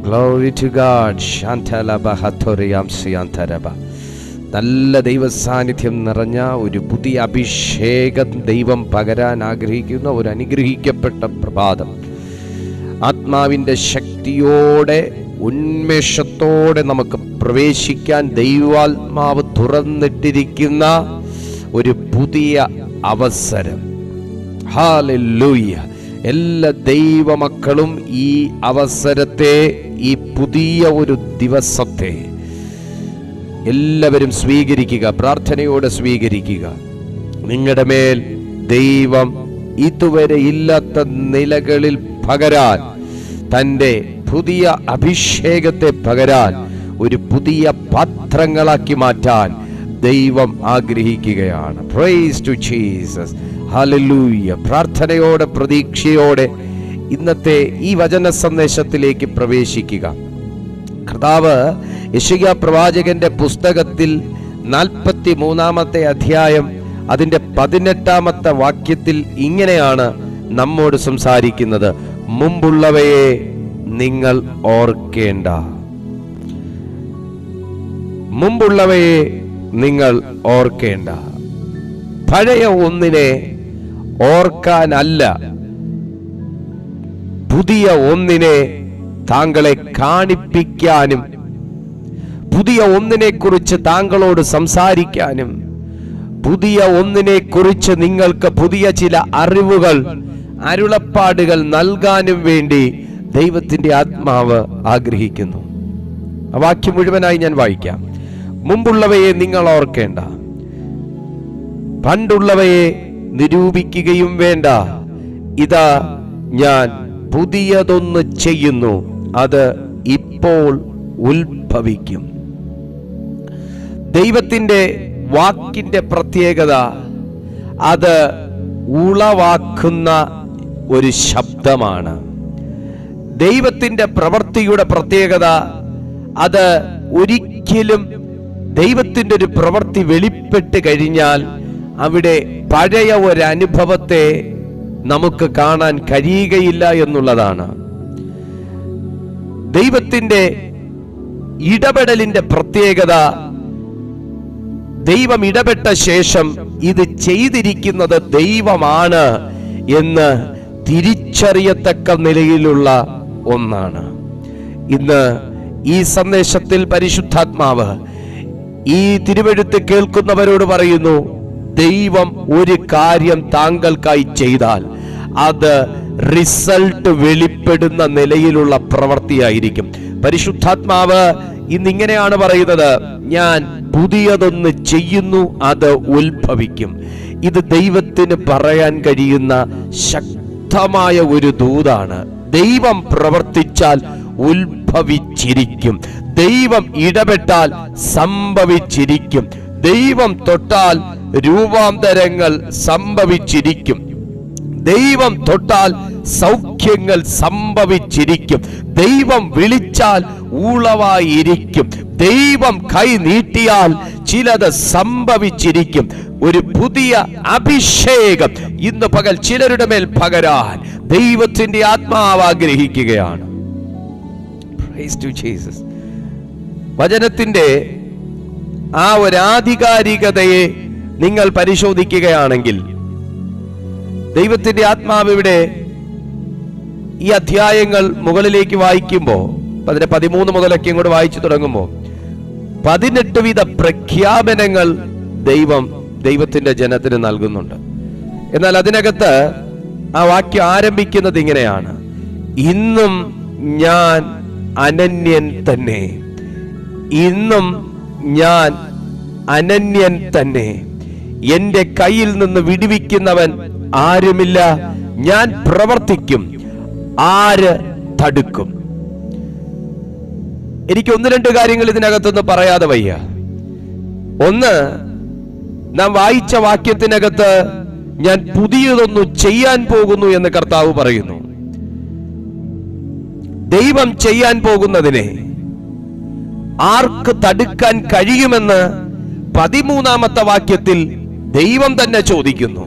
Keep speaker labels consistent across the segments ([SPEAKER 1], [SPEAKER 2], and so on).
[SPEAKER 1] Glory to God ശാന്തലബ ഹത്തോറിയാം സിയാന്തരബ നല്ല ദൈവ സാന്നിധ്യം നിറഞ്ഞ ഒരു പുതിയ അഭിഷേകം ദൈവം പകരാൻ ആഗ്രഹിക്കുന്ന ഒരു അനുഗ്രഹിക്കപ്പെട്ട പ്രഭാതം ആത്മാവിൻ്റെ ശക്തിയോടെ ഉന്മേഷത്തോടെ നമുക്ക് പ്രവേശിക്കാൻ ദൈവാത്മാവ് തുറന്നിട്ടിരിക്കുന്ന ഒരു പുതിയ അവസരം ഹാലൂയ്യ എല്ലാ ദൈവമക്കളും ഈ അവസരത്തെ ഈ പുതിയ ഒരു ദിവസത്തെ എല്ലാവരും സ്വീകരിക്കുക പ്രാർത്ഥനയോടെ സ്വീകരിക്കുക നിങ്ങളുടെ മേൽ ദൈവം ഇതുവരെ ഇല്ലാത്ത നിലകളിൽ പകരാൻ തൻ്റെ പുതിയ അഭിഷേകത്തെ പകരാൻ ഒരു പുതിയ പാത്രങ്ങളാക്കി മാറ്റാൻ ദൈവം ആഗ്രഹിക്കുകയാണ് പ്രൈസ് ടു ജീസസ് ഹല്ലേലൂയ പ്രാർത്ഥനയോടെ പ്രതീക്ഷയോടെ ഇന്നത്തെ ഈ വചന സന്ദേശത്തിലേക്ക് പ്രവേശിക്കുക കർത്താവ് യശയ്യ പ്രവാചകന്റെ പുസ്തകത്തിൽ നാൽപ്പത്തി മൂന്നാമത്തെ അധ്യായം അതിൻ്റെ പതിനെട്ടാമത്തെ വാക്യത്തിൽ ഇങ്ങനെയാണ് നമ്മോട് സംസാരിക്കുന്നത് മുമ്പുള്ളവയെ നിങ്ങൾ ഓർക്കേണ്ട മുമ്പുള്ളവയെ നിങ്ങൾ ഓർക്കേണ്ട പഴയ ഒന്നിനെ ഓർക്കാനല്ല പുതിയ ഒന്നിനെ താങ്കളെ കാണിപ്പിക്കാനും പുതിയ ഒന്നിനെ കുറിച്ച് താങ്കളോട് സംസാരിക്കാനും പുതിയ ഒന്നിനെ കുറിച്ച് നിങ്ങൾക്ക് പുതിയ ചില അറിവുകൾ അരുളപ്പാടുകൾ നൽകാനും വേണ്ടി ദൈവത്തിന്റെ ആത്മാവ് ആഗ്രഹിക്കുന്നു ആ വാക്യം മുഴുവനായി ഞാൻ വായിക്കാം മുമ്പുള്ളവയെ നിങ്ങൾ ഓർക്കേണ്ട പണ്ടുള്ളവയെ നിരൂപിക്കുകയും വേണ്ട ഇതാ ഞാൻ പുതിയതൊന്ന് ചെയ്യുന്നു അത് ഇപ്പോൾ ഉത്ഭവിക്കും ദൈവത്തിൻ്റെ വാക്കിൻ്റെ പ്രത്യേകത അത് ഉളവാക്കുന്ന ഒരു ശബ്ദമാണ് ദൈവത്തിൻ്റെ പ്രവൃത്തിയുടെ പ്രത്യേകത അത് ഒരിക്കലും ദൈവത്തിൻ്റെ ഒരു പ്രവൃത്തി വെളിപ്പെട്ട് കഴിഞ്ഞാൽ അവിടെ പഴയ ഒരു അനുഭവത്തെ നമുക്ക് കാണാൻ കഴിയുകയില്ല എന്നുള്ളതാണ് ദൈവത്തിൻ്റെ ഇടപെടലിന്റെ പ്രത്യേകത ദൈവം ഇടപെട്ട ശേഷം ഇത് ചെയ്തിരിക്കുന്നത് ദൈവമാണ് എന്ന് തിരിച്ചറിയത്തക്ക നിലയിലുള്ള ഒന്നാണ് ഇന്ന് ഈ സന്ദേശത്തിൽ പരിശുദ്ധാത്മാവ് ഈ തിരുവെഴുത്ത് കേൾക്കുന്നവരോട് പറയുന്നു ദൈവം ഒരു കാര്യം താങ്കൾക്കായി ചെയ്താൽ അത് റിസൾട്ട് വെളിപ്പെടുന്ന നിലയിലുള്ള പ്രവൃത്തിയായിരിക്കും പരിശുദ്ധാത്മാവ് ഇന്നിങ്ങനെയാണ് പറയുന്നത് ഞാൻ പുതിയതൊന്ന് ചെയ്യുന്നു അത് ഉത്ഭവിക്കും ഇത് ദൈവത്തിന് പറയാൻ കഴിയുന്ന ശക്തമായ ഒരു ദൂതാണ് ദൈവം പ്രവർത്തിച്ചാൽ ഉത്ഭവിച്ചിരിക്കും ദൈവം ഇടപെട്ടാൽ സംഭവിച്ചിരിക്കും ദൈവം തൊട്ടാൽ രൂപാന്തരങ്ങൾ സംഭവിച്ചിരിക്കും ദൈവം തൊട്ടാൽ സൗഖ്യങ്ങൾ സംഭവിച്ചിരിക്കും ദൈവം വിളിച്ചാൽ ഊളവായിരിക്കും ദൈവം കൈ നീട്ടിയാൽ ചിലത് സംഭവിച്ചിരിക്കും ഒരു പുതിയ അഭിഷേകം ഇന്ന് പകൽ ചിലരുടെ മേൽ പകരാൻ ദൈവത്തിന്റെ ആത്മാവ് ആഗ്രഹിക്കുകയാണ് Praise to Jesus. വചനത്തിന്റെ ആ ഒരു ആധികാരികതയെ നിങ്ങൾ പരിശോധിക്കുകയാണെങ്കിൽ ദൈവത്തിന്റെ ആത്മാവ് ഇവിടെ ഈ അധ്യായങ്ങൾ മുകളിലേക്ക് വായിക്കുമ്പോൾ അതിന്റെ പതിമൂന്ന് മുതലൊക്കെ ഇങ്ങോട്ട് വായിച്ചു തുടങ്ങുമ്പോൾ പതിനെട്ട് വിധ പ്രഖ്യാപനങ്ങൾ ദൈവം ദൈവത്തിന്റെ ജനത്തിന് നൽകുന്നുണ്ട് എന്നാൽ അതിനകത്ത് ആ വാക്യം ആരംഭിക്കുന്നത് ഇങ്ങനെയാണ് ഇന്നും ഞാൻ അനന്യൻ തന്നെ ഇന്നും ഞാൻ അനന്യൻ തന്നെ എന്റെ കയ്യിൽ നിന്ന് വിടുവിക്കുന്നവൻ ആരുമില്ല ഞാൻ പ്രവർത്തിക്കും ആര് തടുക്കും എനിക്ക് ഒന്ന് രണ്ട് കാര്യങ്ങൾ ഇതിനകത്തുനിന്ന് പറയാതെ വയ്യ ഒന്ന് നാം വായിച്ച വാക്യത്തിനകത്ത് ഞാൻ പുതിയതൊന്നു ചെയ്യാൻ പോകുന്നു എന്ന് കർത്താവ് പറയുന്നു ദൈവം ചെയ്യാൻ പോകുന്നതിനെ ആർക്ക് തടുക്കാൻ കഴിയുമെന്ന് പതിമൂന്നാമത്തെ വാക്യത്തിൽ ദൈവം തന്നെ ചോദിക്കുന്നു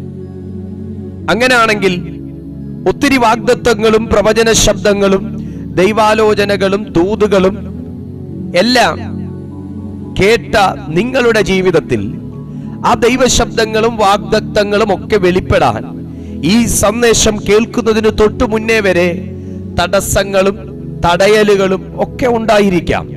[SPEAKER 1] അങ്ങനെയാണെങ്കിൽ ഒത്തിരി വാഗ്ദത്വങ്ങളും പ്രവചന ശബ്ദങ്ങളും ദൈവാലോചനകളും ദൂതുകളും എല്ലാം കേട്ട നിങ്ങളുടെ ജീവിതത്തിൽ ആ ദൈവശബ്ദങ്ങളും വാഗ്ദത്തങ്ങളും ഒക്കെ വെളിപ്പെടാൻ ഈ സന്ദേശം കേൾക്കുന്നതിന് തൊട്ടു മുന്നേ വരെ തടസ്സങ്ങളും തടയലുകളും ഒക്കെ ഉണ്ടായിരിക്കാം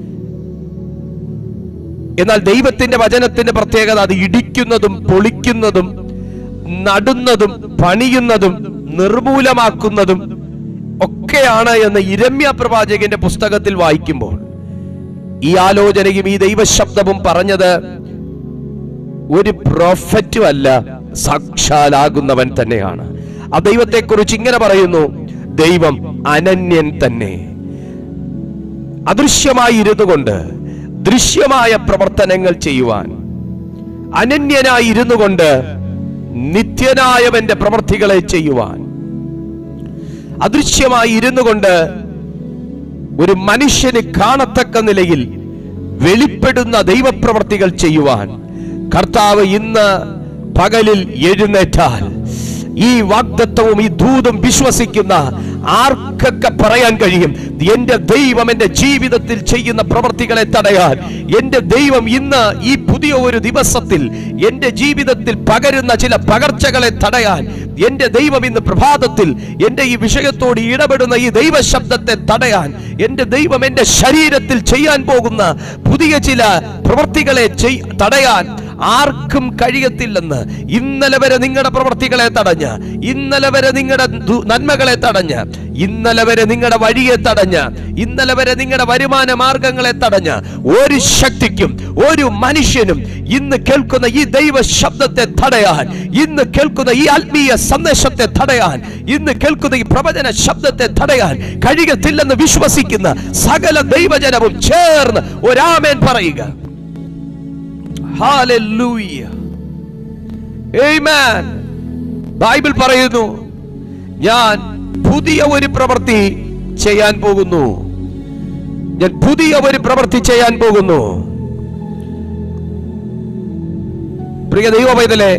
[SPEAKER 1] എന്നാൽ ദൈവത്തിന്റെ വചനത്തിന്റെ പ്രത്യേകത അത് ഇടിക്കുന്നതും പൊളിക്കുന്നതും നടുന്നതും പണിയുന്നതും നിർമൂലമാക്കുന്നതും ഒക്കെയാണ് എന്ന് ഇരമ്യ പ്രവാചകന്റെ പുസ്തകത്തിൽ വായിക്കുമ്പോൾ ഈ ആലോചനയും ഈ ദൈവശബ്ദവും പറഞ്ഞത് ഒരു പ്രോഫറ്റും അല്ല സാക്ഷാലാകുന്നവൻ തന്നെയാണ് ആ ദൈവത്തെക്കുറിച്ച് ഇങ്ങനെ പറയുന്നു ദൈവം അനന്യൻ തന്നെ അദൃശ്യമായി ഇരുന്നു കൊണ്ട് ദൃശ്യമായ പ്രവർത്തനങ്ങൾ ചെയ്യുവാൻ അനന്യനായി ഇരുന്നു കൊണ്ട് നിത്യനായവന്റെ പ്രവർത്തികളെ ചെയ്യുവാൻ അദൃശ്യമായി ഇരുന്നു കൊണ്ട് ഒരു മനുഷ്യന് കാണത്തക്ക നിലയിൽ വെളിപ്പെടുന്ന ദൈവപ്രവർത്തികൾ ചെയ്യുവാൻ കർത്താവ് ഇന്ന് പകലിൽ എഴുന്നേറ്റാൽ ഈ വാഗ്ദത്വവും ഈ ദൂതും വിശ്വസിക്കുന്ന ആർക്കൊക്കെ പറയാൻ കഴിയും എന്റെ ദൈവം എന്റെ ജീവിതത്തിൽ ചെയ്യുന്ന പ്രവർത്തികളെ തടയാൻ എന്റെ ദൈവം ഇന്ന് ഈ പുതിയ ഒരു ദിവസത്തിൽ എന്റെ ജീവിതത്തിൽ പകരുന്ന ചില പകർച്ചകളെ തടയാൻ എന്റെ ദൈവം ഇന്ന് പ്രഭാതത്തിൽ എന്റെ ഈ വിഷയത്തോട് ഇടപെടുന്ന ഈ ദൈവ ശബ്ദത്തെ തടയാൻ എന്റെ ദൈവം എന്റെ ശരീരത്തിൽ ചെയ്യാൻ പോകുന്ന പുതിയ ചില പ്രവർത്തികളെ ചെയ്- തടയാൻ ആർക്കും കഴിയത്തില്ലെന്ന് ഇന്നലെ വരെ നിങ്ങളുടെ പ്രവർത്തികളെ തടഞ്ഞ് ഇന്നലെ വരെ നിങ്ങളുടെ ദു- നന്മകളെ തടഞ്ഞ് ഇന്നലെ വരെ നിങ്ങളുടെ വഴിയെ തടഞ്ഞ് ഇന്നലെ വരെ നിങ്ങളുടെ വരുമാന മാർഗങ്ങളെ തടഞ്ഞ് ഒരു ശക്തിക്കും ഒരു മനുഷ്യനും ഇന്ന് കേൾക്കുന്ന ഈ ദൈവ ശബ്ദത്തെ തടയാൻ ഇന്ന് കേൾക്കുന്ന ഈ ആത്മീയ സന്ദേശത്തെ തടയാൻ ഇന്ന് കേൾക്കുന്ന ഈ പ്രവചന ശബ്ദത്തെ തടയാൻ കഴിയത്തില്ലെന്ന് വിശ്വസിക്കുന്ന സകല ദൈവജനവും ചേർന്ന് ഒരാമേൻ പറയുക Hallelujah. Amen. ബൈബിൾ പറയുന്നു ഞാൻ പുതിയ ഒരു പ്രവൃത്തി ചെയ്യാൻ പോകുന്നു ഞാൻ പുതിയ ഒരു പ്രവൃത്തി ചെയ്യാൻ പോകുന്നു പ്രിയ ദൈവ പൈതലെ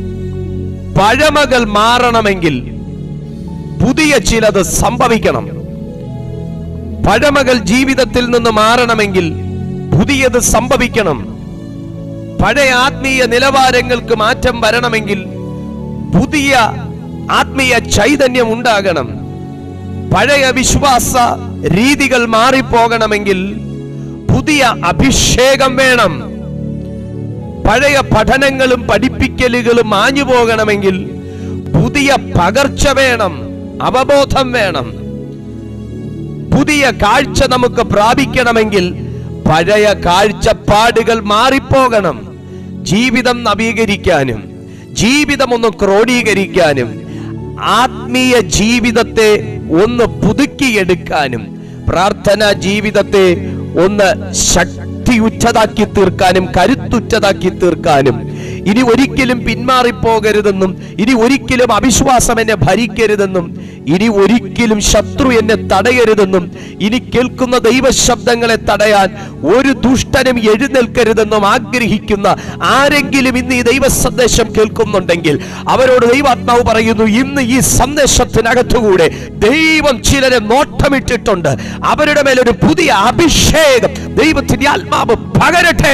[SPEAKER 1] പഴമകൾ മാറണമെങ്കിൽ പുതിയ ചിലത് സംഭവിക്കണം പഴമകൾ ജീവിതത്തിൽ നിന്ന് മാറണമെങ്കിൽ പുതിയത് സംഭവിക്കണം പഴയ ആത്മീയ നിലവാരങ്ങൾക്ക് മാറ്റം വരണമെങ്കിൽ പുതിയ ആത്മീയ ചൈതന്യം ഉണ്ടാകണം പഴയ വിശ്വാസ രീതികൾ മാറിപ്പോകണമെങ്കിൽ പുതിയ അഭിഷേകം വേണം പഴയ പഠനങ്ങളും പഠിപ്പിക്കലുകളും മാഞ്ഞു പോകണമെങ്കിൽ പുതിയ പകർച്ച വേണം അവബോധം വേണം പുതിയ കാഴ്ച നമുക്ക് പ്രാപിക്കണമെങ്കിൽ പഴയ കാഴ്ചപ്പാടുകൾ മാറിപ്പോകണം ജീവിതം നവീകരിക്കാനും ജീവിതം ഒന്ന് ക്രോഡീകരിക്കാനും ആത്മീയ ജീവിതത്തെ ഒന്ന് പുതുക്കിയെടുക്കാനും പ്രാർത്ഥന ജീവിതത്തെ ഒന്ന് ശക്തിയുറ്റതാക്കി തീർക്കാനും കരുത്തുറ്റതാക്കി തീർക്കാനും ഇനി ഒരിക്കലും പിന്മാറിപ്പോകരുതെന്നും ഇനി ഒരിക്കലും അവിശ്വാസം എന്നെ ഭരിക്കരുതെന്നും ഇനി ഒരിക്കലും ശത്രു എന്നെ തടയരുതെന്നും ഇനി കേൾക്കുന്ന ദൈവശബ്ദങ്ങളെ തടയാൻ ഒരു ദുഷ്ടനും എഴുന്നേൽക്കരുതെന്നും ആഗ്രഹിക്കുന്ന ആരെങ്കിലും ഇന്ന് ഈ ദൈവ സന്ദേശം കേൾക്കുന്നുണ്ടെങ്കിൽ അവരോട് ദൈവാത്മാവ് പറയുന്നു ഇന്ന് ഈ സന്ദേശത്തിനകത്തുകൂടെ ദൈവം ചിലരെ നോട്ടമിട്ടിട്ടുണ്ട് അവരുടെ മേലൊരു പുതിയ അഭിഷേകം ദൈവത്തിന്റെ ആത്മാവ് പകരട്ടെ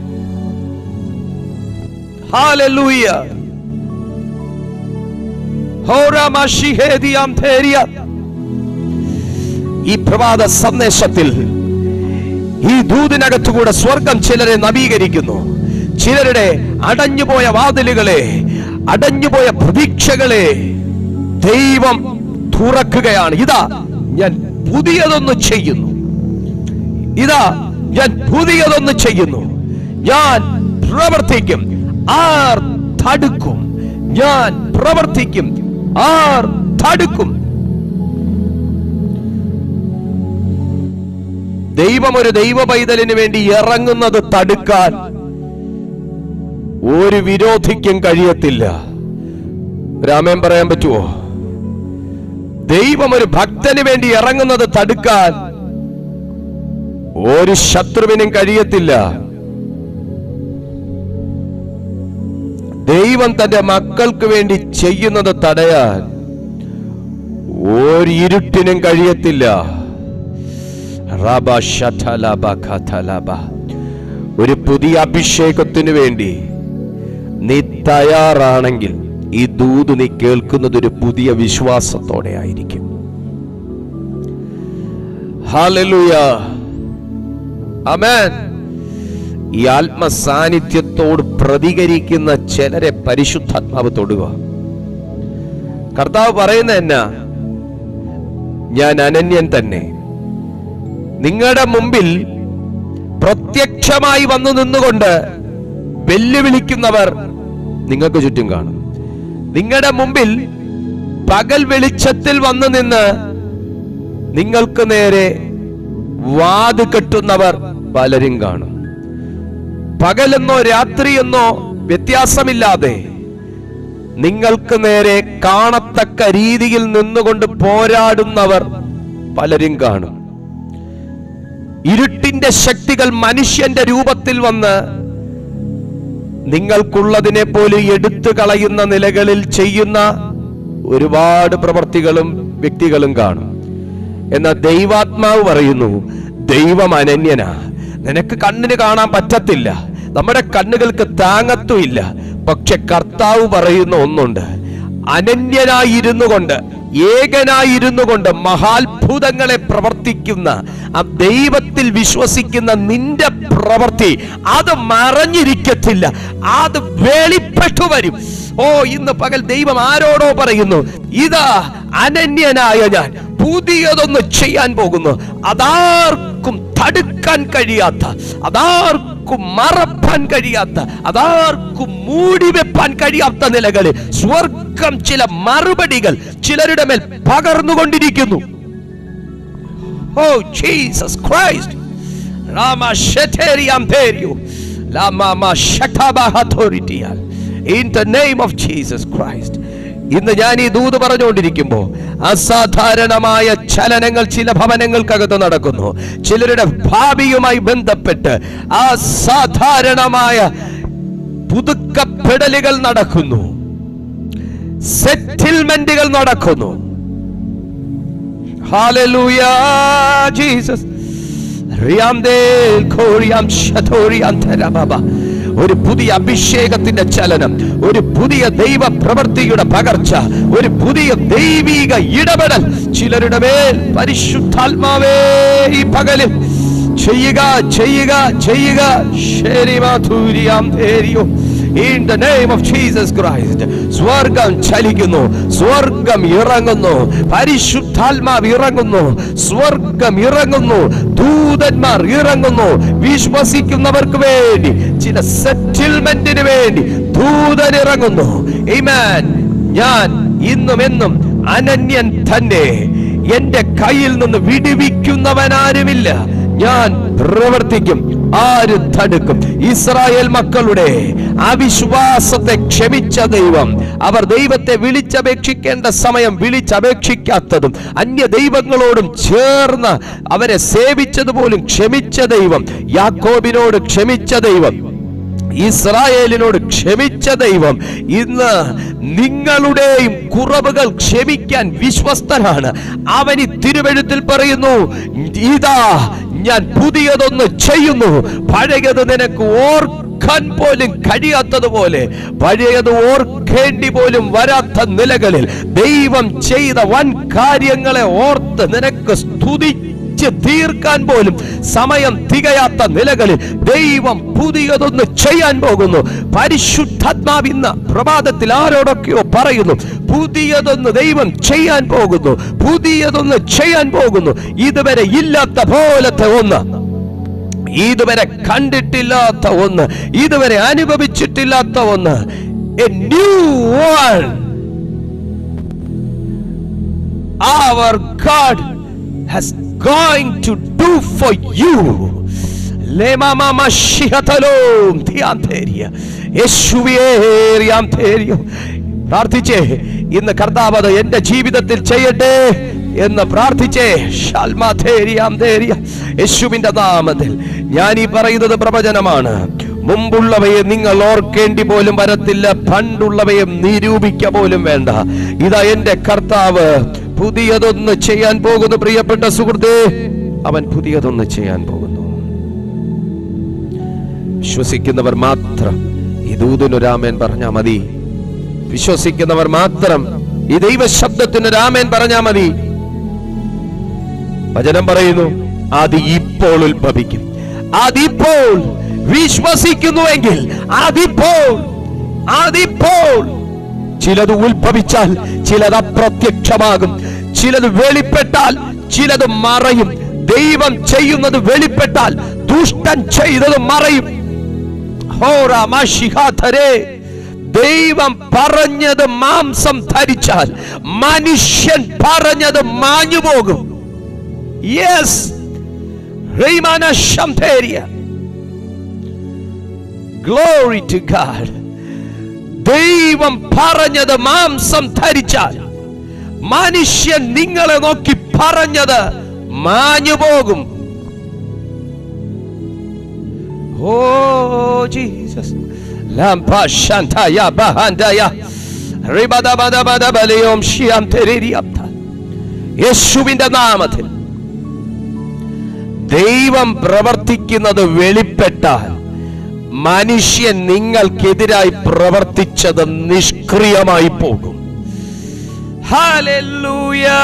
[SPEAKER 1] ഹാലലൂയ ഹോറാമാഷിഹേദിയാം ധേരിയ ഈ പ്രഭാത സന്ദേശത്തിൽ ഈ ദൂതിനകത്തുകൂടെ സ്വർഗം ചിലരെ നവീകരിക്കുന്നു ചിലരുടെ അടഞ്ഞുപോയ വാതിലുകളെ അടഞ്ഞുപോയ പ്രതീക്ഷകളെ ദൈവം തുറക്കുകയാണ് ഇതാ ഞാൻ പുതിയതൊന്ന് ചെയ്യുന്നു ഇതാ ഞാൻ പുതിയതൊന്ന് ചെയ്യുന്നു ഞാൻ പ്രവർത്തിക്കും ആർ തടുക്കും ഞാൻ പ്രവർത്തിക്കും ആർ തടുക്കും ദൈവം ഒരു ദൈവ പൈതലിന് വേണ്ടി ഇറങ്ങുന്നത് തടുക്കാൻ ഒരു വിരോധിക്കും കഴിയത്തില്ല രാമൻ പറയാൻ പറ്റുമോ ദൈവം ഒരു ഭക്തന് വേണ്ടി ഇറങ്ങുന്നത് തടുക്കാൻ ഒരു ശത്രുവിനും കഴിയത്തില്ല ദൈവം തന്റെ മക്കൾക്ക് വേണ്ടി ചെയ്യുന്നത് തടയാൻ ഒരു ഇരുട്ടിനും കഴിയത്തില്ല റബ ശഥലബ ഖഥലബ. ഒരു പുതിയ അഭിഷേകത്തിനു വേണ്ടി നീ തയ്യാറാണെങ്കിൽ ഈ ദൂത് നീ കേൾക്കുന്നത് ഒരു പുതിയ വിശ്വാസത്തോടെ ആയിരിക്കും ഹല്ലേലൂയ ആമേൻ ഈ ആത്മസാന്നിധ്യത്തോട് പ്രതികരിക്കുന്ന ചിലരെ പരിശുദ്ധാത്മാവ് തൊടുക കർത്താവ് പറയുന്ന എന്നാ ഞാൻ അനന്യൻ തന്നെ നിങ്ങളുടെ മുമ്പിൽ പ്രത്യക്ഷമായി വന്നു നിന്നുകൊണ്ട് വെല്ലുവിളിക്കുന്നവർ നിങ്ങൾക്ക് ചുറ്റും കാണും നിങ്ങളുടെ മുമ്പിൽ പകൽ വെളിച്ചത്തിൽ വന്നു നിന്ന് നിങ്ങൾക്ക് നേരെ വാത് കെട്ടുന്നവർ പലരും കാണും പകലെന്നോ രാത്രിയെന്നോ വ്യത്യാസമില്ലാതെ നിങ്ങൾക്ക് നേരെ കാണത്തക്ക രീതിയിൽ നിന്നുകൊണ്ട് പോരാടുന്നവർ പലരും കാണും ഇരുട്ടിന്റെ ശക്തികൾ മനുഷ്യന്റെ രൂപത്തിൽ വന്ന് നിങ്ങൾക്കുള്ളതിനെ പോലും എടുത്തു കളയുന്ന നിലകളിൽ ചെയ്യുന്ന ഒരുപാട് പ്രവർത്തികളും വ്യക്തികളും കാണും എന്നാൽ ദൈവാത്മാവ് പറയുന്നു ദൈവം അനന്യനാ നിനക്ക് കണ്ണിന് കാണാൻ പറ്റത്തില്ല നമ്മുടെ കണ്ണുകൾക്ക് താങ്ങത്തുമില്ല പക്ഷെ കർത്താവ് പറയുന്ന ഒന്നുണ്ട് അനന്യനായിരുന്നു കൊണ്ട് ഏകനായിരുന്നു കൊണ്ട് മഹാത്ഭുതങ്ങളെ പ്രവർത്തിക്കുന്ന ആ ദൈവത്തിൽ വിശ്വസിക്കുന്ന നിന്റെ പ്രവൃത്തി അത് മറഞ്ഞിരിക്കത്തില്ല അത് വെളിപ്പെട്ടു വരും ഓ ഇന്ന് പകൽ ദൈവം ആരോടോ പറയുന്നു ഇതാ അനന്യനായ ഞാൻ പുതിയതൊന്ന് ചെയ്യാൻ പോകുന്നു അതാർക്കും തടുക്കാൻ കഴിയാത്ത അതാർക്കും മറപ്പാൻ കഴിയാത്ത അതാർക്കും മൂടി വെപ്പാൻ കഴിയാത്ത നിലകളിൽ സ്വർഗം ചില മറുപടികൾ ചിലരുടെ മേൽ പകർന്നുകൊണ്ടിരിക്കുന്നു ഓ ജീസസ് ക്രൈസ്റ്റ് രാമ ശതേരിയാം തേരിയോ ലാമാമ ശതബഹതോരിറ്റിയാൽ in the name of Jesus Christ ഇന്ന് ഞാൻ ഈ ദൂത് പറഞ്ഞുകൊണ്ടിരിക്കുമ്പോൾ അസാധാരണമായ ചലനങ്ങൾ ചില ഭവനങ്ങൾക്കകത്ത് നടക്കുന്നു ചിലരുടെ ഭാവിയുമായി ബന്ധപ്പെട്ട് അസാധാരണമായ പുതുക്കപ്പെടലുകൾ നടക്കുന്നു സെറ്റിൽമെന്റുകൾ നടക്കുന്നു Hallelujah, Jesus. റിയാംദേൽ ഖോറിയാം ശതോറിയാം ധരബബ. ഒരു പുതിയ അഭിഷേകത്തിന്റെ ചലനം ഒരു പുതിയ ദൈവ പ്രവൃത്തിയുടെ പകർച്ച ഒരു പുതിയ ദൈവിക ഇടപെടൽ ചിലരുടെ മേൽ പരിശുദ്ധാത്മാവേ ഈ പകലിൽ ചെയ്യുക ചെയ്യുക ചെയ്യുക ശരി മാധുര്യാം ധേരിയോ In the name of Jesus Christ. സ്വർഗം ചലിക്കുന്നു സ്വർഗം ഇറങ്ങുന്നു പരിശുദ്ധാത്മാവ് ഇറങ്ങുന്നു സ്വർഗം ഇറങ്ങുന്നു ദൂതന്മാർ ഇറങ്ങുന്നു വിശ്വസിക്കുന്നവർക്ക് വേണ്ടി ചില സെറ്റിൽമെന്റിന് വേണ്ടി ദൂതൻ ഇറങ്ങുന്നു Amen. ഞാൻ ഇന്നും എന്നും അനന്യൻ തന്നെ എന്റെ കയ്യിൽ നിന്ന് വിടുവിക്കുന്നവനാരുമില്ല ഞാൻ പ്രവർത്തിക്കും ആര് തടുക്കും ഇസ്രായേൽ മക്കളുടെ അവിശ്വാസത്തെ ക്ഷമിച്ച ദൈവം അവർ ദൈവത്തെ വിളിച്ചപേക്ഷിക്കേണ്ട സമയം വിളിച്ചപേക്ഷിക്കാത്തതും അന്യ ദൈവങ്ങളോടും ചേർന്ന് അവരെ സേവിച്ചതുപോലും ക്ഷമിച്ച ദൈവം യാക്കോബിനോട് ക്ഷമിച്ച ദൈവം ഇസ്രായേലിനോട് ക്ഷമിച്ച ദൈവം ഇന്ന് നിങ്ങളുടെയും കുറവുകൾ ക്ഷമിക്കാൻ വിശ്വസ്തനാണ് അവൻ ഈ തിരുവഴുത്തിൽ പറയുന്നു ഇതാ ഞാൻ പുതിയതൊന്ന് ചെയ്യുന്നു പഴയത് നിനക്ക് ഓർക്കാൻ പോലും കഴിയാത്തതുപോലെ പഴയത് ഓർക്കേണ്ടി പോലും വരാത്ത നിലകളിൽ ദൈവം ചെയ്ത വൻ കാര്യങ്ങളെ ഓർത്ത് നിനക്ക് സ്തുതി ത്യജിച്ച് തീർക്കാൻ പോലും സമയം തികയാത്ത നിലകളിൽ ദൈവം പുതിയതൊന്ന് ചെയ്യാൻ പോകുന്നു പരിശുദ്ധാത്മാവ് ഇന്ന് പ്രഭാതത്തിൽ ആരോടൊക്കെയോ പറയുന്നു പുതിയതൊന്ന് ദൈവം ചെയ്യാൻ പോകുന്നു പുതിയതൊന്ന് ചെയ്യാൻ പോകുന്നു ഇതുവരെ ഇല്ലാത്ത പോലത്തെ ഒന്ന് ഇതുവരെ കണ്ടിട്ടില്ലാത്ത ഒന്ന് ഇതുവരെ അനുഭവിച്ചിട്ടില്ലാത്ത ഒന്ന് a new one our God has going to do for you. ലേമാമാമശിഹതലോം ധിയാന്തേരിയ. യേശുവേറിയാം തേരിയോ. പ്രാർത്ഥിച്ചേ ഇന്ന് കർത്താവ് അത് എന്റെ ജീവിതത്തിൽ ചെയ്യട്ടെ എന്ന് പ്രാർത്ഥിച്ചേ ഷാൽമാധേരിയാം ധേരിയ. യേശുവിന്റെ നാമത്തിൽ ഞാൻ ഈ പറയുന്നത് പ്രവചനമാണ് മുമ്പുള്ളവയെ നിങ്ങൾ ഓർക്കേണ്ടി പോലും വരത്തില്ല പണ്ടുള്ളവയെ നിരൂപിക്ക പോലും വേണ്ട ഇതാ എന്റെ കർത്താവ് പുതിയതൊന്ന് ചെയ്യാൻ പോകുന്നു പ്രിയപ്പെട്ട സുഹൃത്തേ അവൻ പുതിയതൊന്ന് ചെയ്യാൻ പോകുന്നു വിശ്വസിക്കുന്നവർ മാത്രം ഈ ദൂതനു രാമൻ പറഞ്ഞാ മതി വിശ്വസിക്കുന്നവർ മാത്രം ഈ ദൈവ ശബ്ദത്തിന് രാമൻ പറഞ്ഞാ മതി വചനം പറയുന്നു അത് ഇപ്പോൾ ഉത്ഭവിക്കും അതിപ്പോൾ വിശ്വസിക്കുന്നുവെങ്കിൽ അതിപ്പോൾ അതിപ്പോൾ ചിലത് ഉത്ഭവിച്ചാൽ ചിലത് അപ്രത്യക്ഷമാകും ചിലത് വെളിപ്പെട്ടാൽ ചിലത് മറയും ദൈവം ചെയ്യുന്നത് വെളിപ്പെട്ടാൽ ദുഷ്ടൻ ചെയ്തത് മറയും ഹോറാ മാഷിഹാധരേ. ദൈവം പറഞ്ഞത് മാംസം ധരിച്ചാൽ മനുഷ്യൻ പറഞ്ഞത് മാഞ്ഞു പോകും യെസ് ഗ്ലോറി ടു ഗാഡ് ദൈവം പറഞ്ഞത് മാംസം ധരിച്ചാൽ മനുഷ്യൻ നിങ്ങളെ നോക്കി പറഞ്ഞത് മാഞ്ഞു പോകും ഓ ജീസസ് ലാംപാശാന്തയ ബഹാന്തയ റിബദബദബദബലയോം ശിയാം തെരേരിയബ്ദ. യേശുവിന്റെ നാമത്തിൽ ദൈവം പ്രവർത്തിക്കുന്നത് വെളിപ്പെട്ടാൽ മനുഷ്യൻ നിങ്ങൾക്കെതിരായി പ്രവർത്തിച്ചത് നിഷ്ക്രിയമായി പോകും ഹല്ലേലൂയാ.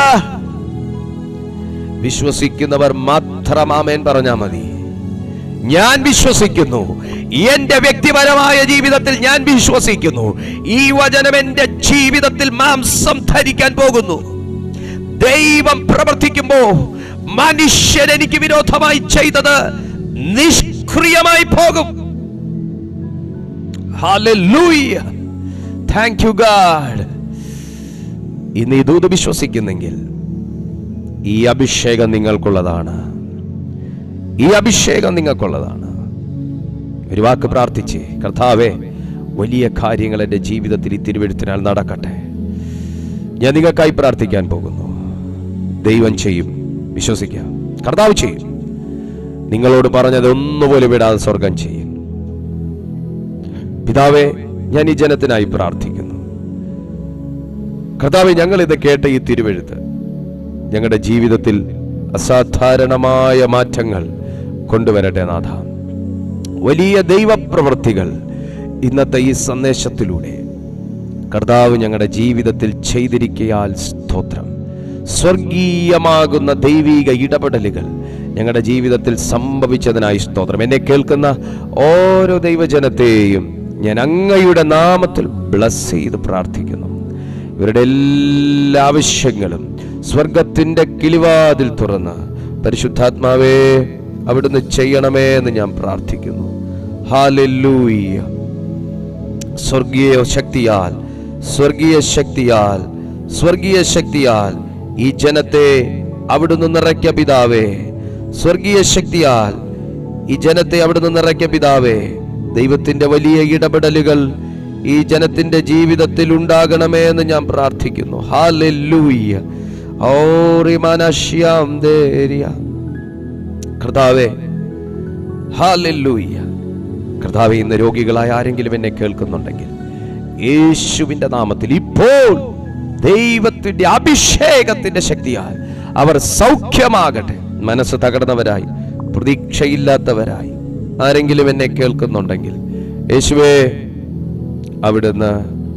[SPEAKER 1] വിശ്വസിക്കുന്നവർ മാത്രം ആമേൻ പറഞ്ഞാ മതി ഞാൻ വിശ്വസിക്കുന്നു എന്റെ വ്യക്തിപരമായ ജീവിതത്തിൽ ഞാൻ വിശ്വസിക്കുന്നു ഈ വചനം എന്റെ ജീവിതത്തിൽ മാംസം ധരിക്കാൻ പോകുന്നു ദൈവം പ്രവർത്തിക്കുമ്പോ മനുഷ്യൻ എനിക്ക് വിരോധമായി ചെയ്തത് നിഷ്ക്രിയമായി പോകും Hallelujah. Thank you, God. ഇന്ന് ഈ ദൂത് വിശ്വസിക്കുന്നെങ്കിൽ ഈ അഭിഷേകം നിങ്ങൾക്കുള്ളതാണ് ഈ അഭിഷേകം നിങ്ങൾക്കുള്ളതാണ് ഒരു വാക്ക് പ്രാർത്ഥിച്ച് കർത്താവേ വലിയ കാര്യങ്ങൾ എൻ്റെ ജീവിതത്തിൽ ഈ തിരുവെഴുത്തിനാൽ നടക്കട്ടെ ഞാൻ നിങ്ങൾക്കായി പ്രാർത്ഥിക്കാൻ പോകുന്നു ദൈവം ചെയ്യും വിശ്വസിക്കാം കർത്താവ് ചെയ്യും നിങ്ങളോട് പറഞ്ഞത് ഒന്നുപോലെ വിടാതെ സ്വർഗം ചെയ്യും പിതാവേ ഞാൻ ഈ ജനത്തിനായി പ്രാർത്ഥിക്കുന്നു കർത്താവെ ഞങ്ങൾ ഇത് കേട്ട ഈ തിരുവെഴുത്ത് ഞങ്ങളുടെ ജീവിതത്തിൽ അസാധാരണമായ മാറ്റങ്ങൾ കൊണ്ടുവരട്ടെ നാഥ വലിയ ദൈവപ്രവൃത്തികൾ ഇന്നത്തെ ഈ സന്ദേശത്തിലൂടെ കർത്താവ് ഞങ്ങളുടെ ജീവിതത്തിൽ ചെയ്തിരിക്കയാൽ സ്തോത്രം സ്വർഗീയമാകുന്ന ദൈവിക ഇടപെടലുകൾ ഞങ്ങളുടെ ജീവിതത്തിൽ സംഭവിച്ചതിനായി സ്തോത്രം എന്നെ കേൾക്കുന്ന ഓരോ ദൈവജനത്തെയും ഞാൻ അങ്ങയുടെ നാമത്തിൽ ബ്ലസ് ചെയ്ത് പ്രാർത്ഥിക്കുന്നു ഇവരുടെ എല്ലാ ആവശ്യങ്ങളും സ്വർഗത്തിന്റെ കിളിവാതിൽ തുറന്ന് പരിശുദ്ധാത്മാവേ അവിടുന്ന് ചെയ്യണമേ എന്ന് ഞാൻ പ്രാർത്ഥിക്കുന്നു ഹാലൂയ്യ സ്വർഗീയ ശക്തിയാൽ സ്വർഗീയ ശക്തിയാൽ സ്വർഗീയ ശക്തിയാൽ ഈ ജനത്തെ അവിടുന്ന് നിറയ്ക്ക പിതാവേ സ്വർഗീയ ശക്തിയാൽ ഈ ജനത്തെ അവിടുന്ന് നിറയ്ക്ക പിതാവേ ദൈവത്തിന്റെ വലിയ ഇടപെടലുകൾ ഈ ജനത്തിന്റെ ജീവിതത്തിൽ ഉണ്ടാകണമേ എന്ന് ഞാൻ പ്രാർത്ഥിക്കുന്നു ഹാലൂയ്യ ഓറിമാനശ്യാം ദേരിയ കർത്താവേ ഹാലൂയ്യ കർത്താവെ ഇന്ന് രോഗികളായ ആരെങ്കിലും എന്നെ കേൾക്കുന്നുണ്ടെങ്കിൽ യേശുവിന്റെ നാമത്തിൽ ഇപ്പോൾ ദൈവത്തിന്റെ അഭിഷേകത്തിന്റെ ശക്തിയാൽ അവർ സൗഖ്യമാകട്ടെ മനസ്സ് തകർന്നവരായി പ്രതീക്ഷയില്ലാത്തവരായി ആരെങ്കിലും എന്നെ കേൾക്കുന്നുണ്ടെങ്കിൽ യേശുവേ അവിടുന്ന്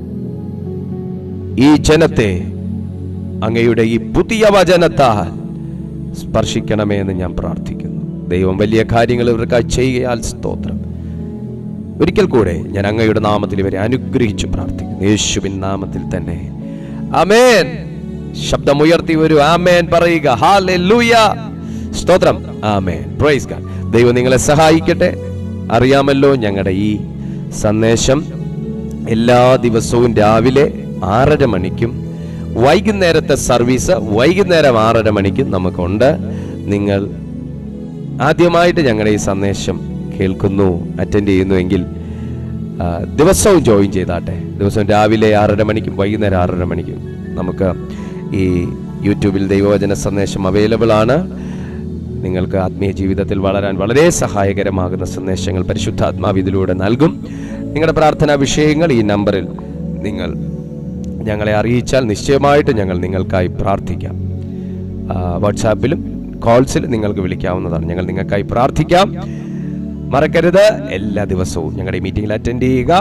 [SPEAKER 1] ഈ ജനത്തെ അങ്ങയുടെ ഈ പുതിയ വചനത്താൽ സ്പർശിക്കണമേ എന്ന് ഞാൻ പ്രാർത്ഥിക്കുന്നു ദൈവം വലിയ കാര്യങ്ങൾ ഇവർക്കായി ചെയ്യുകയാൽ സ്തോത്രം ഒരിക്കൽ കൂടെ ഞാൻ അങ്ങയുടെ നാമത്തിൽ ഇവരെ അനുഗ്രഹിച്ചു പ്രാർത്ഥിക്കുന്നു യേശുവിൻ നാമത്തിൽ തന്നെ അമേൻ ശബ്ദമുയർത്തി ഒരു ആമേൻ പറയുക ഹാലൂയ സ്തോത്രം ആമേൻ പ്രൈസ് ഗാഡ് ദൈവം നിങ്ങളെ സഹായിക്കട്ടെ അറിയാമല്ലോ ഞങ്ങളുടെ ഈ സന്ദേശം എല്ലാ ദിവസവും രാവിലെ ആറര മണിക്കും വൈകുന്നേരത്തെ സർവീസ് വൈകുന്നേരം ആറര മണിക്കും നമുക്കുണ്ട് നിങ്ങൾ ആദ്യമായിട്ട് ഞങ്ങളുടെ ഈ സന്ദേശം കേൾക്കുന്നു അറ്റൻഡ് ചെയ്യുന്നുവെങ്കിൽ ആ, ദിവസവും ജോയിൻ ചെയ്താട്ടെ ദിവസവും രാവിലെ ആറര മണിക്കും വൈകുന്നേരം ആറര മണിക്കും നമുക്ക് ഈ യൂട്യൂബിൽ ദൈവവചന സന്ദേശം അവൈലബിൾ ആണ് നിങ്ങൾക്ക് ആത്മീയ ജീവിതത്തിൽ വളരാൻ വളരെ സഹായകരമാകുന്ന സന്ദേശങ്ങൾ പരിശുദ്ധാത്മാവ് ഇതിലൂടെ നൽകും നിങ്ങളുടെ പ്രാർത്ഥനാ വിഷയങ്ങൾ ഈ നമ്പറിൽ നിങ്ങൾ ഞങ്ങളെ അറിയിച്ചാൽ നിശ്ചയമായിട്ട് ഞങ്ങൾ നിങ്ങൾക്കായി പ്രാർത്ഥിക്കാം ആ, വാട്സാപ്പിലും കോൾസിൽ നിങ്ങൾക്ക് വിളിക്കാവുന്നതാണ് ഞങ്ങൾ നിങ്ങൾക്കായി പ്രാർത്ഥിക്കാം മറക്കരുത് എല്ലാ ദിവസവും ഞങ്ങളുടെ മീറ്റിംഗിൽ അറ്റൻഡ് ചെയ്യുക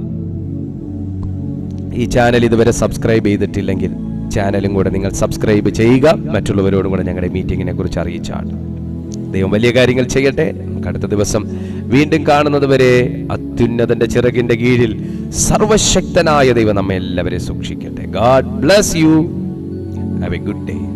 [SPEAKER 1] ഈ ചാനൽ ഇതുവരെ സബ്സ്ക്രൈബ് ചെയ്തിട്ടില്ലെങ്കിൽ ചാനലും കൂടെ നിങ്ങൾ സബ്സ്ക്രൈബ് ചെയ്യുക മറ്റുള്ളവരോടും കൂടെ ഞങ്ങളുടെ മീറ്റിങ്ങിനെ കുറിച്ച് അറിയിച്ചാണ് ദൈവം വലിയ കാര്യങ്ങൾ ചെയ്യട്ടെ നമുക്ക് അടുത്ത ദിവസം വീണ്ടും കാണുന്നത് വരെ അത്യുന്നതന്റെ ചിറകിന്റെ കീഴിൽ സർവശക്തനായ ദൈവം നമ്മെ എല്ലാവരെയും സൂക്ഷിക്കട്ടെ God bless you have a good day